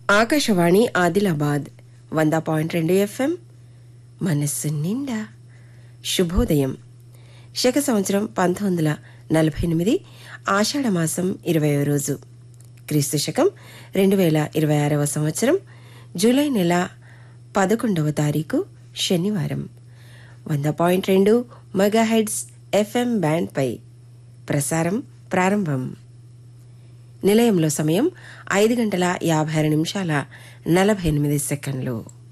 ఆకాశవాణి ఆదిలాబాద్ వంద పాయింట్ రెండు ఎఫ్ఎం మనస్సు నిండా శుభోదయం శక సంవత్సరం పంతొమ్మిది వందల నలభై ఎనిమిది ఆషాఢమాసం ఇరవయో రోజు క్రీస్తు శకం రెండు వేల ఇరవై ఆరవ సంవత్సరం జూలై నెల పదకొండవ తారీఖు శనివారం వంద పాయింట్ రెండు మెగాహెడ్స్ ఎఫ్ఎం బ్యాండ్పై ప్రసారం ప్రారంభం నిలయంలో సమయం ఐదు గంటల యాభై ఆరు నిమిషాల నలభై ఎనిమిది సెకండ్లు